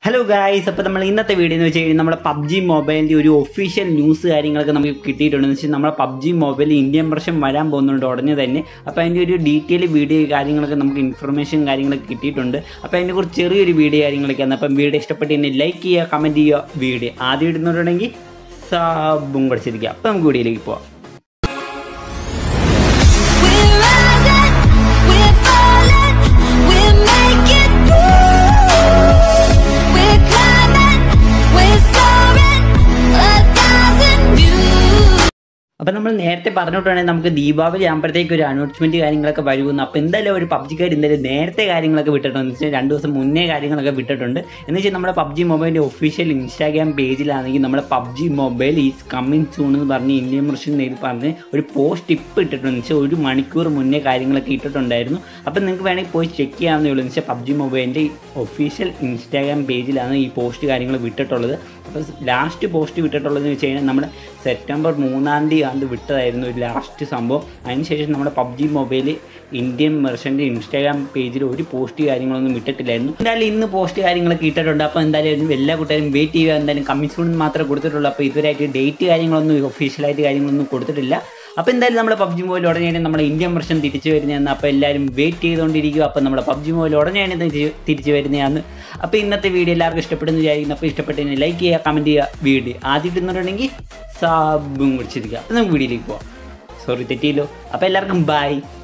Hello guys അപ്പോൾ നമ്മൾ ഇന്നത്തെ വീഡിയോ എന്ന് വെച്ച് കഴിഞ്ഞാൽ നമ്മുടെ പബ്ജി മൊബൈലിൻ്റെ ഒരു ഒഫീഷ്യൽ ന്യൂസ് കാര്യങ്ങളൊക്കെ നമുക്ക് കിട്ടിയിട്ടുണ്ടെന്ന് വെച്ചാൽ നമ്മുടെ പബ്ജി മൊബൈൽ ഇന്ത്യൻ വർഷം വരാൻ പോകുന്നുണ്ട് ഉടനെ തന്നെ അപ്പോൾ അതിൻ്റെ ഒരു ഡീറ്റെയിൽ വീഡിയോ കാര്യങ്ങളൊക്കെ നമുക്ക് ഇൻഫർമേഷൻ കാര്യങ്ങളൊക്കെ കിട്ടിയിട്ടുണ്ട് അപ്പോൾ അതിനെക്കുറിച്ച് ചെറിയൊരു വീഡിയോ കാര്യങ്ങളൊക്കെയാണ് അപ്പം വീഡിയോ ഇഷ്ടപ്പെട്ട് തന്നെ ലൈക്ക് ചെയ്യുക കമൻറ്റ് ചെയ്യുക വീഡിയോ ആദ്യം ഇടുന്നുണ്ടെങ്കിൽ സാബും പഠിച്ചിരിക്കുക അപ്പോൾ നമുക്ക് വീഡിയോയിലേക്ക് പോവാം We're rising, we're falling, we're making moves. We're climbing, we're soaring, a thousand views. അപ്പം നമ്മൾ നേരത്തെ പറഞ്ഞിട്ടുണ്ടെങ്കിൽ നമുക്ക് ദീപാവലി ആകുമ്പോഴത്തേക്ക് ഒരു അനൗൺസ്മെന്റ് കാര്യങ്ങളൊക്കെ വരുമെന്ന് അപ്പോൾ എന്തായാലും ഒരു പബ്ജിക്കാർ എന്തായാലും നേരത്തെ കാര്യങ്ങളൊക്കെ വിട്ടിട്ടുണ്ട് എന്ന് വെച്ചാൽ രണ്ട് ദിവസം മുന്നേ കാര്യങ്ങളൊക്കെ വിട്ടിട്ടുണ്ട് എന്ന് വെച്ചാൽ നമ്മുടെ പബ്ജി മൊബൈലിൻ്റെ ഒഫീഷ്യൽ ഇൻസ്റ്റാഗ്രാം പേജിലാണെങ്കിൽ നമ്മുടെ PUBG mobile is coming soon എന്ന് പറഞ്ഞ് ഇന്ത്യൻ മർഷൻ നേരി പറഞ്ഞ് ഒരു പോസ്റ്റ് ഇപ്പ് ഇട്ടിട്ടുണ്ട് എന്ന് വെച്ചാൽ ഒരു മണിക്കൂർ മുന്നേ കാര്യങ്ങളൊക്കെ ഇട്ടിട്ടുണ്ടായിരുന്നു അപ്പം നിങ്ങൾക്ക് വേണമെങ്കിൽ പോയി ചെക്ക് ചെയ്യാവുന്നേ ഉള്ളൂ എന്ന് വെച്ചാൽ പബ്ജി മൊബൈലിൻ്റെ ഒഫീഷ്യൽ ഇൻസ്റ്റാഗ്രാം പേജിലാണ് ഈ പോസ്റ്റ് കാര്യങ്ങൾ വിട്ടിട്ടുള്ളത് അപ്പോൾ ലാസ്റ്റ് പോസ്റ്റ് വിട്ടിട്ടുള്ളതെന്ന് വെച്ച് കഴിഞ്ഞാൽ നമ്മുടെ സെപ്റ്റംബർ മൂന്നാം തീയതി ആണ്ട് വിട്ടതായിരുന്നു ഒരു ലാസ്റ്റ് സംഭവം അതിനുശേഷം നമ്മുടെ പബ്ജി മൊബൈൽ ഇന്ത്യൻ മെർഷൻ്റെ ഇൻസ്റ്റാഗ്രാം പേജിൽ ഒരു പോസ്റ്റ് കാര്യങ്ങളൊന്നും ഇട്ടിട്ടില്ലായിരുന്നു എന്തായാലും ഇന്ന് പോസ്റ്റ് കാര്യങ്ങളൊക്കെ ഇട്ടിട്ടുണ്ട് അപ്പോൾ എന്തായാലും എല്ലാ കൂട്ടുകാരും വെയിറ്റ് ചെയ്യുക എന്തായാലും കമ്മിറ്റ്മെൻറ്റ് മാത്രമേ കൊടുത്തിട്ടുള്ളൂ അപ്പോൾ ഇതുവരെയായിട്ട് ഡേറ്റ് കാര്യങ്ങളൊന്നും ഒഫീഷ്യലായിട്ട് കാര്യങ്ങളൊന്നും കൊടുത്തിട്ടില്ല അപ്പോൾ എന്തായാലും നമ്മുടെ പബ്ജി മൊബൈൽ ഉടനെ തന്നെ നമ്മുടെ ഇന്ത്യൻ വെർഷൻ തിരിച്ചു വരുന്നതെന്ന് അപ്പോൾ എല്ലാവരും വെയിറ്റ് ചെയ്തുകൊണ്ടിരിക്കുക അപ്പോൾ നമ്മുടെ പബ്ജി മൊബൈൽ ഉടനെ തന്നെ തിരിച്ച് തിരിച്ചു വരുന്നതാണ് അപ്പോൾ ഇന്നത്തെ വീഡിയോ എല്ലാവർക്കും ഇഷ്ടപ്പെടുന്നു വിചാരിക്കുന്നു അപ്പോൾ ഇഷ്ടപ്പെട്ടതിന് ലൈക്ക് ചെയ്യുക കമൻറ്റ് ചെയ്യുക വീഡിയോ ആദ്യം ഇടുന്നുണ്ടെങ്കിൽ സാബും കുടിച്ചിരിക്കുക അപ്പോൾ നമുക്ക് വീഡിയോയിലേക്ക് പോവാം സോറി തെറ്റിയല്ലോ അപ്പോൾ എല്ലാവർക്കും ബൈ